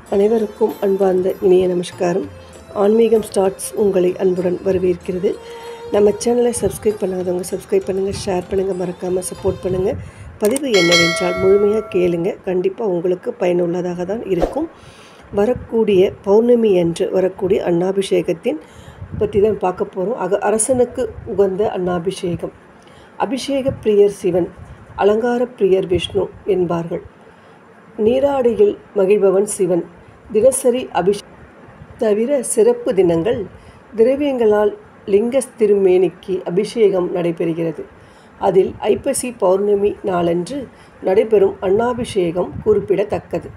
அனைவருக்கும் அன்பார்ந்த இனிய நமஸ்காரம் ஆன்மீகம் ஸ்டார்ட்ஸ் உங்களை அன்புடன் வரவேற்கிறது நம்ம சேனலை சப்ஸ்கிரைப் பண்ணாதவங்க சப்ஸ்கிரைப் பண்ணுங்கள் ஷேர் பண்ணுங்கள் மறக்காமல் சப்போர்ட் பண்ணுங்கள் பதிவு என்னவென்றால் முழுமையாக கேளுங்க கண்டிப்பாக உங்களுக்கு பயனுள்ளதாக தான் இருக்கும் வரக்கூடிய பௌர்ணமி என்று வரக்கூடிய அன்னாபிஷேகத்தின் பற்றி தான் பார்க்க போகிறோம் அக அரசனுக்கு உகந்த அன்னாபிஷேகம் அபிஷேக பிரியர் சிவன் அலங்கார பிரியர் விஷ்ணு என்பார்கள் நீராடியில் மகிழ்பவன் சிவன் தினசரி அபிஷ் தவிர சிறப்பு தினங்கள் திரவியங்களால் லிங்க திருமேனிக்கு அபிஷேகம் நடைபெறுகிறது அதில் ஐப்பசி பௌர்ணமி நாளன்று நடைபெறும் அன்னாபிஷேகம் குறிப்பிடத்தக்கது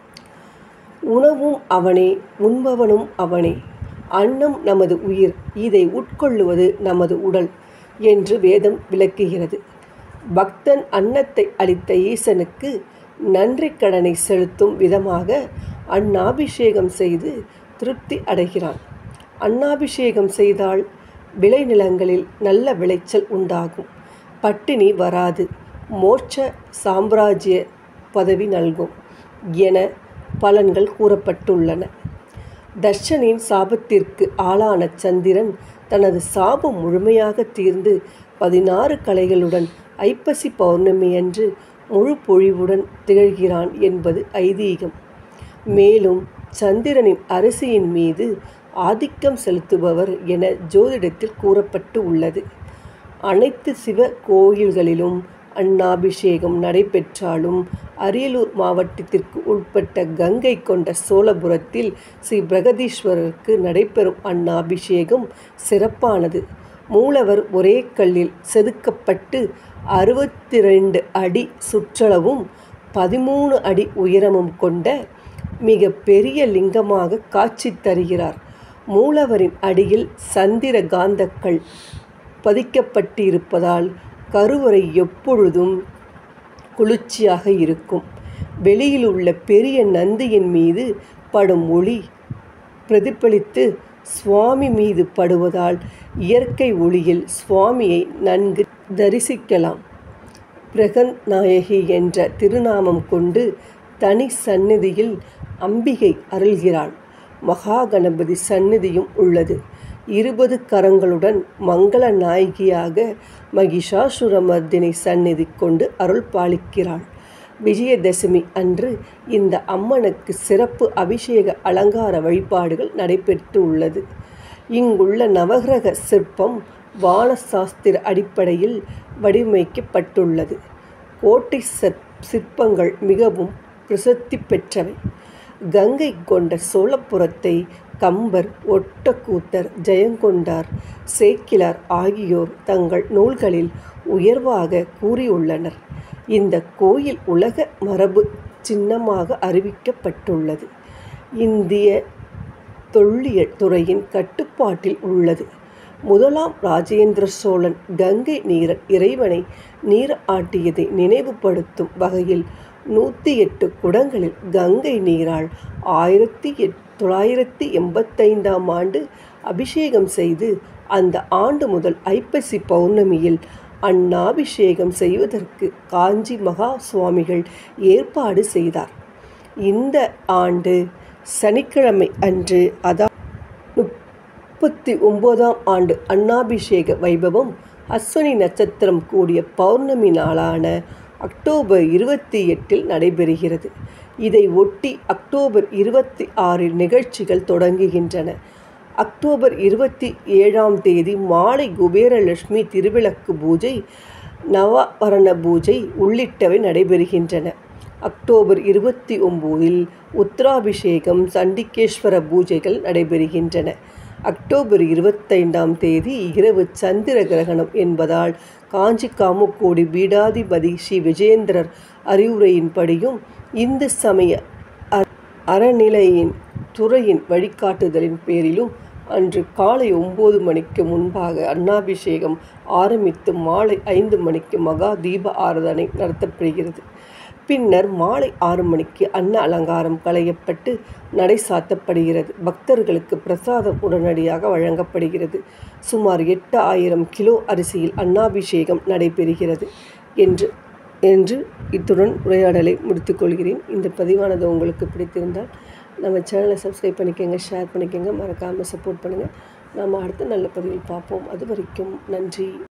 உணவும் அவனே உண்பவனும் அவனே அன்னம் நமது உயிர் இதை உட்கொள்ளுவது நமது உடல் என்று வேதம் விளக்குகிறது பக்தன் அன்னத்தை அளித்த ஈசனுக்கு நன்றி கடனை செலுத்தும் விதமாக அன்னாபிஷேகம் செய்து திருப்தி அடைகிறான் அன்னாபிஷேகம் செய்தால் விளைநிலங்களில் நல்ல விளைச்சல் உண்டாகும் பட்டினி வராது மோட்ச சாம்ராஜ்ய பதவி நல்கும் என பலன்கள் கூறப்பட்டுள்ளன தர்ஷனின் சாபத்திற்கு ஆளான சந்திரன் தனது சாபம் முழுமையாக தீர்ந்து பதினாறு கலைகளுடன் ஐப்பசி பௌர்ணமியன்று முழு பொழிவுடன் திகழ்கிறான் என்பது ஐதீகம் மேலும் சந்திரனின் அரசியின் மீது ஆதிக்கம் செலுத்துபவர் என ஜோதிடத்தில் கூறப்பட்டு உள்ளது அனைத்து சிவ கோயில்களிலும் அன்னாபிஷேகம் நடைபெற்றாலும் அரியலூர் மாவட்டத்திற்கு உட்பட்ட கங்கை கொண்ட சோழபுரத்தில் ஸ்ரீ பிரகதீஸ்வரருக்கு நடைபெறும் அன்னாபிஷேகம் சிறப்பானது மூலவர் ஒரே கல்லில் செதுக்கப்பட்டு அறுபத்தி ரெண்டு அடி சுற்றளவும் பதிமூணு அடி உயரமும் கொண்ட மிக பெரிய லிங்கமாக காட்சி தருகிறார் மூலவரின் அடியில் சந்திர காந்தக்கள் பதிக்கப்பட்டிருப்பதால் கருவறை எப்பொழுதும் குளிர்ச்சியாக இருக்கும் வெளியில் உள்ள பெரிய நந்தியின் மீது படும் ஒளி பிரதிபலித்து சுவாமி மீது படுவதால் இயற்கை ஒளியில் சுவாமியை நன்கு தரிசிக்கலாம் பிரகன் நாயகி என்ற திருநாமம் கொண்டு தனி சந்நிதியில் அம்பிகை அருள்கிறாள் மகா கணபதி சந்நிதியும் உள்ளது இருபது கரங்களுடன் மங்கள நாயகியாக மகிஷாசுரமர்தினி சந்நிதி கொண்டு அருள் பாலிக்கிறாள் விஜயதசமி அன்று இந்த அம்மனுக்கு சிறப்பு அபிஷேக அலங்கார வழிபாடுகள் நடைபெற்று உள்ளது இங்குள்ள நவகிரக சிற்பம் வானசாஸ்திர அடிப்படையில் வடிவமைக்கப்பட்டுள்ளது கோட்டை சிற்பங்கள் மிகவும் பிரசித்தி பெற்றவை கங்கை கொண்ட சோழப்புரத்தை கம்பர் ஒட்டக்கூத்தர் ஜெயங்கொண்டார் சேக்கிலார் ஆகியோர் தங்கள் நூல்களில் உயர்வாக கூறியுள்ளனர் இந்த கோயில் உலக மரபு சின்னமாக அறிவிக்கப்பட்டுள்ளது இந்திய தொல்லியல் துறையின் கட்டுப்பாட்டில் உள்ளது முதலாம் ராஜேந்திர சோழன் கங்கை நீரன் இறைவனை நீர் ஆட்டியதை நினைவுபடுத்தும் வகையில் நூற்றி எட்டு குடங்களில் கங்கை நீரால் ஆயிரத்தி எட் தொள்ளாயிரத்தி எண்பத்தைந்தாம் ஆண்டு அபிஷேகம் செய்து அந்த ஆண்டு முதல் ஐப்பசி பௌர்ணமியில் அன்னாபிஷேகம் செய்வதற்கு காஞ்சி மகா சுவாமிகள் ஏற்பாடு செய்தார் இந்த ஆண்டு சனிக்கிழமை அன்று அதா முப்பத்தி ஒன்பதாம் ஆண்டு அன்னாபிஷேக வைபவம் அஸ்வினி நட்சத்திரம் கூடிய பௌர்ணமி நாளான அக்டோபர் இருபத்தி எட்டில் நடைபெறுகிறது இதை ஒட்டி அக்டோபர் இருபத்தி ஆறில் நிகழ்ச்சிகள் தொடங்குகின்றன அக்டோபர் இருபத்தி ஏழாம் தேதி மாலை குபேரலட்சுமி திருவிளக்கு பூஜை நவபரண பூஜை உள்ளிட்டவை நடைபெறுகின்றன அக்டோபர் இருபத்தி ஒம்போதில் உத்தராபிஷேகம் சண்டிகேஸ்வர பூஜைகள் நடைபெறுகின்றன அக்டோபர் இருபத்தைந்தாம் தேதி இரவு சந்திர கிரகணம் என்பதால் காஞ்சி காமக்கோடி பீடாதிபதி ஸ்ரீ விஜயேந்திரர் அறிவுரையின்படியும் இந்து சமய அறநிலையின் துறையின் வழிகாட்டுதலின் பேரிலும் அன்று காலை ஒம்பது மணிக்கு முன்பாக அன்னாபிஷேகம் ஆரம்பித்து மாலை ஐந்து மணிக்கு மகா தீப ஆராதனை நடத்தப்படுகிறது பின்னர் மாலை ஆறு மணிக்கு அன்ன அலங்காரம் களையப்பட்டு நடை சாத்தப்படுகிறது பக்தர்களுக்கு பிரசாதம் உடனடியாக வழங்கப்படுகிறது சுமார் எட்டு ஆயிரம் கிலோ அரிசியில் அன்னாபிஷேகம் நடைபெறுகிறது என்று என்று இத்துடன் உரையாடலை முடித்துக்கொள்கிறேன் இந்த பதிவானது உங்களுக்கு பிடித்திருந்தால் நம்ம சேனலை சப்ஸ்கிரைப் பண்ணிக்கோங்க ஷேர் பண்ணிக்கோங்க மறக்காமல் சப்போர்ட் பண்ணுங்கள் நாம் அடுத்த நல்ல பதிவில் பார்ப்போம் அது வரைக்கும் நன்றி